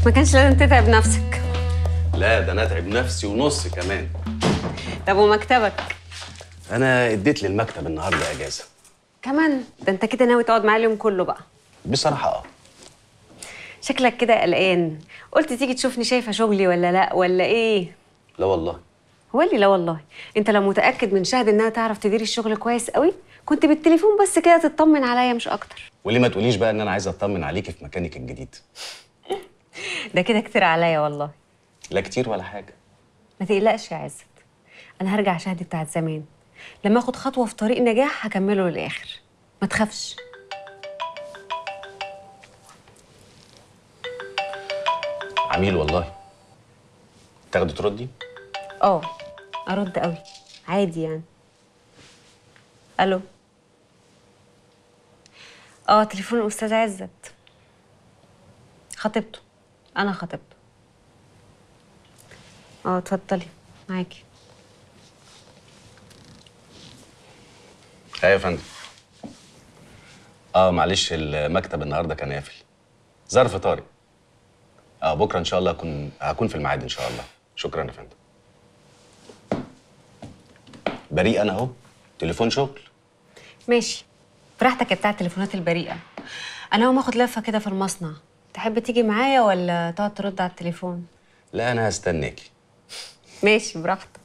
ما كانش لازم تتعب نفسك لا ده انا اتعب نفسي ونص كمان طب ومكتبك انا اديت للمكتب النهارده اجازه كمان ده انت كده ناوي تقعد معاه اليوم كله بقى بصراحه اه شكلك كده قلقان قلت تيجي تشوفني شايفه شغلي ولا لا ولا ايه لا والله هو اللي لا والله انت لو متاكد من شهد انها تعرف تدير الشغل كويس قوي كنت بالتليفون بس كده تطمن عليا مش اكتر وليه ما تقوليش بقى ان انا عايز اطمن عليكي في مكانك الجديد ده كده كتير عليا والله لا كتير ولا حاجه ما تقلقش يا عزت انا هرجع شهدي بتاعت زمان لما اخد خطوه في طريق نجاح هكمله للاخر ما تخافش عميل والله تاخدي تردي اه ارد قوي عادي يعني الو اه تليفون الاستاذ عزت خطيبته انا خطيبته اه اتفضلي معاكي ايوه يا فندم اه معلش المكتب النهارده كان قافل ظرف طارئ اه بكره ان شاء الله هكون هكون في الميعاد ان شاء الله شكرا يا فندم بريء انا اهو تليفون شغل ماشي براحتك يا بتاع التليفونات البريئه انا هقوم اخد لفه كده في المصنع تحب تيجي معايا ولا تقعد ترد على التليفون لا انا هستناكي ماشي براحتك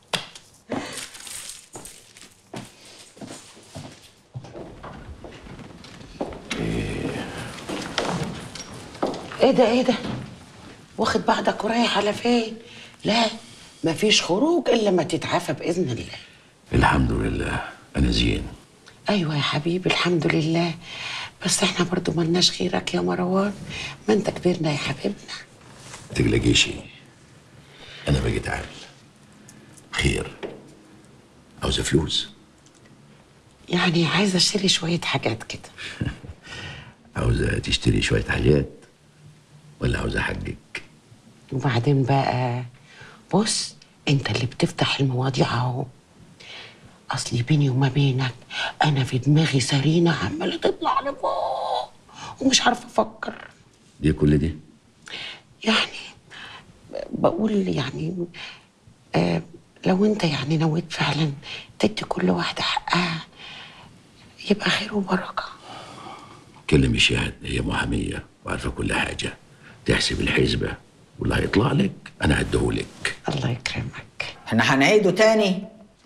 ايه ده ايه ده واخد بعضك ورايح على فين لا مفيش خروج الا ما تتعافى باذن الله الحمد لله انا زين ايوه يا حبيبي الحمد لله بس احنا برضو ملناش غيرك يا مروان ما انت كبرنا يا حبيبنا تقلقيش انا باجي تعال خير عاوزه فلوس يعني عايزه اشتري شويه حاجات كده عاوزه تشتري شويه حاجات ولا عاوزه حقك وبعدين بقى بص انت اللي بتفتح المواضيع اهو اصلي بيني وما بينك انا في دماغي سرينه عماله تطلع لفوق ومش عارفه افكر دي كل دي يعني بقول يعني آه لو انت يعني نويت فعلا تدي كل واحده حقها يبقى خير وبركه كلمي شهد هي محاميه وعارفه كل حاجه تحسب الحسبه واللي هيطلع لك انا هديهولك الله يكرمك احنا هنعيده تاني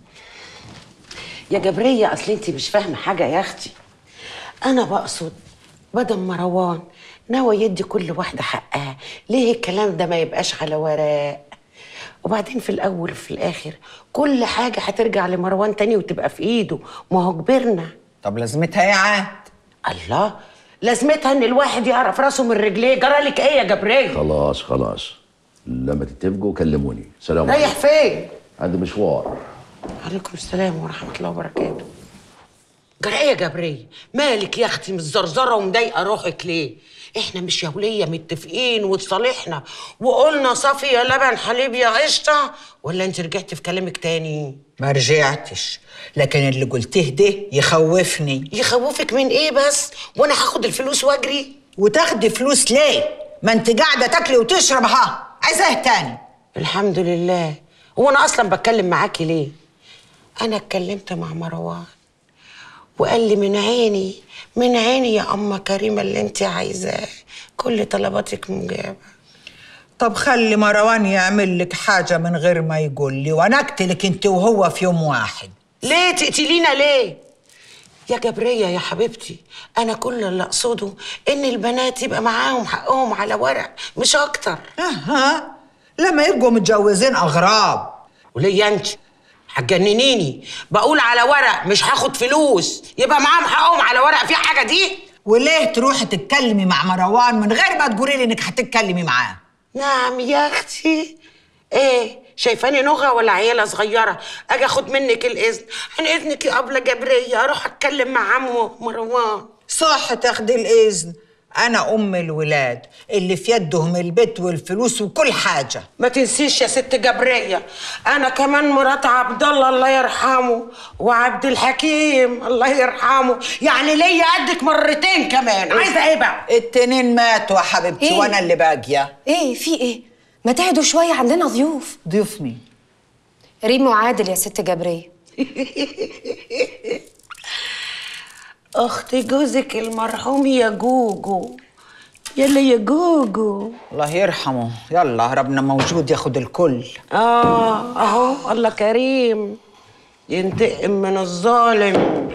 يا جبرية أصل أنت مش فاهمة حاجة يا أختي أنا بقصد بدل مروان ناوي يدي كل واحدة حقها ليه الكلام ده ما يبقاش على ورق وبعدين في الأول وفي الآخر كل حاجة هترجع لمروان تاني وتبقى في إيده ما هو كبرنا طب لازمتها ايه يا عاد الله لازمتها إن الواحد يعرف راسه من رجليه جرالك إيه يا جبرية خلاص خلاص لما تتفقوا كلموني سلام رايح فين عندي مشوار عليكم السلام ورحمة الله وبركاته جرى ايه يا جبرية؟ مالك يا اختي متزرزرة ومضايقة روحك ليه؟ احنا مش يا ولية متفقين وتصالحنا وقلنا صافي يا لبن حليب يا قشطة ولا انت رجعتي في كلامك تاني؟ ما رجعتش لكن اللي قلته ده يخوفني يخوفك من ايه بس؟ وانا هاخد الفلوس واجري؟ وتاخدي فلوس ليه ما انت قاعده تاكلي وتشرب ها عايزاه تاني الحمد لله هو انا اصلا بتكلم معاكي ليه؟ انا اتكلمت مع مروان وقال لي من عيني من عيني يا أمة كريمة اللي انت عايزاه كل طلباتك مجابة طب خلي مروان يعمل لك حاجه من غير ما يقول لي وانا اقتلك انت وهو في يوم واحد ليه تقتلينا ليه؟ يا جبرية يا حبيبتي أنا كل اللي أقصده إن البنات يبقى معاهم حقهم على ورق مش أكتر اها لما يبقوا متجوزين اغراب وليا أنت هتجننيني بقول على ورق مش هاخد فلوس يبقى معاهم حقهم على ورق في حاجة دي؟ وليه تروحي تتكلمي مع مروان من غير ما تقولي لي انك هتتكلمي معاه نعم يا اختي ايه شايفاني نغة ولا عيالة صغيرة اجي اخد منك الاذن عن اذنك يا ابله جبرية اروح اتكلم مع عمو مروان صح تاخدي الاذن انا ام الولاد اللي في يدهم البيت والفلوس وكل حاجه ما تنسيش يا ست جبرية أنا كمان مرات عبد الله الله يرحمه وعبد الحكيم الله يرحمه يعني ليا قدك مرتين كمان عايزة إيه بقى؟ التنين ماتوا يا حبيبتي إيه؟ وانا اللي باقيه ايه في ايه ما تهدوا شويه عندنا ضيوف ضيوف مين ريم وعادل يا ست جبريه أخت جوزك المرحوم يا جوجو يلا يا جوجو الله يرحمه يلا ربنا موجود ياخد الكل آه أهو الله كريم ينتقم من الظالم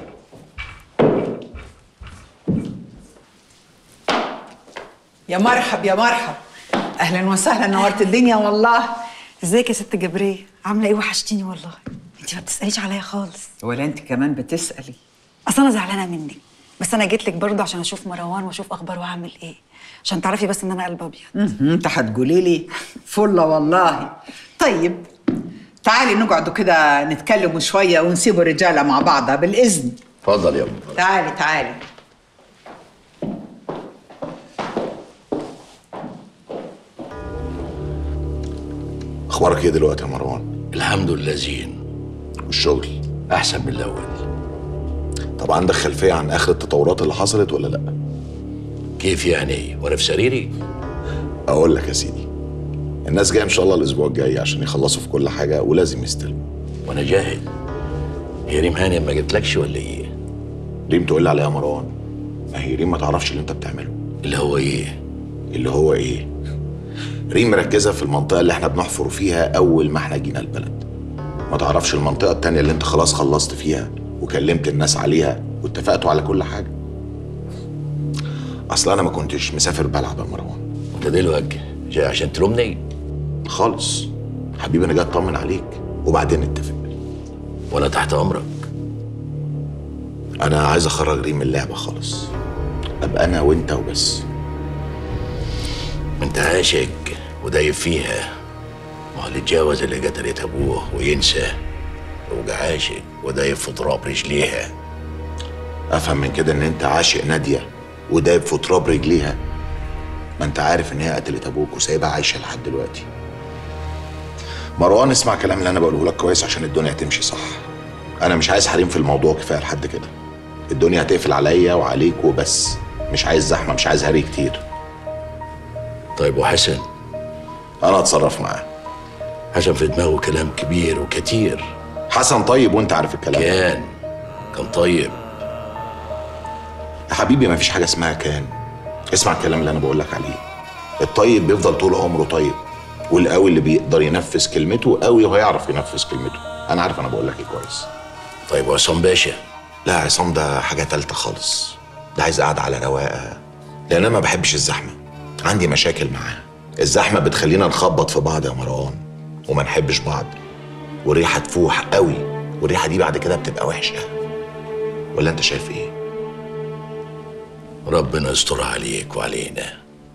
يا مرحب يا مرحب اهلا وسهلا نورت الدنيا والله ازيك يا ست جبريه عامله ايه وحشتيني والله انت ما بتساليش عليا خالص ولا انت كمان بتسالي اصل انا زعلانه منك بس انا جيت لك برضه عشان اشوف مروان واشوف اخباره عامل ايه عشان تعرفي بس ان انا قلب ابيض مهم، انت هتقولي لي فله والله طيب تعالي نقعدوا كده نتكلموا شويه ونسيبوا الرجاله مع بعضها بالاذن اتفضل يا ابني تعالي تعالي اخبارك ايه دلوقتي يا مروان الحمد لله زين والشغل احسن من الاول طب عندك خلفيه عن اخر التطورات اللي حصلت ولا لا كيف يعني وانا في سريري اقول لك يا سيدي الناس جايه ان شاء الله الاسبوع الجاي عشان يخلصوا في كل حاجه ولازم يستلموا وانا جاهز هي ريم هاني ما جتلكش ولا ايه ريم تقول لي عليها يا مروان ما هي ريم ما تعرفش اللي انت بتعمله اللي هو ايه اللي هو ايه ريم مركزه في المنطقه اللي احنا بنحفر فيها اول ما احنا جينا البلد ما تعرفش المنطقه التانية اللي انت خلاص خلصت فيها وكلمت الناس عليها واتفقتوا على كل حاجه اصل انا ما كنتش مسافر بلعب يا مروان انت دلوقتي جاي عشان تلومني خالص حبيبي انا جاي اطمن عليك وبعدين نتفق وانا تحت امرك انا عايز اخرج ريم من اللعبه خالص ابقى انا وانت وبس ما انت عاشق ودايب فيها ما هو اللي اتجوز اللي قتلت ابوه وينسى يبقى عاشق ودايب في تراب رجليها افهم من كده ان انت عاشق ناديه ودايب في تراب رجليها ما انت عارف ان هي قتلت ابوك وسايبها عايشه لحد دلوقتي مروان اسمع الكلام اللي انا بقوله لك كويس عشان الدنيا تمشي صح انا مش عايز حريم في الموضوع كفايه لحد كده الدنيا هتقفل عليا وعليك وبس مش عايز زحمه مش عايز هري كتير طيب وحسن انا اتصرف معاه حسن في دماغه كلام كبير وكتير حسن طيب وانت عارف الكلام ده. كان كان طيب يا حبيبي ما فيش حاجه اسمها كان اسمع الكلام اللي انا بقول لك عليه الطيب بيفضل طول عمره طيب والقوي اللي بيقدر ينفذ كلمته قوي وهيعرف ينفذ كلمته انا عارف انا بقول لك ايه كويس طيب وعصام باشا لا عصام ده حاجه تالته خالص ده عايز قاعده على رواقه لان انا ما بحبش الزحمه عندي مشاكل معاه الزحمه بتخلينا نخبط في بعض يا مروان وما نحبش بعض والريحه تفوح قوي والريحه دي بعد كده بتبقى وحشه ولا انت شايف ايه ربنا يستر عليك وعلينا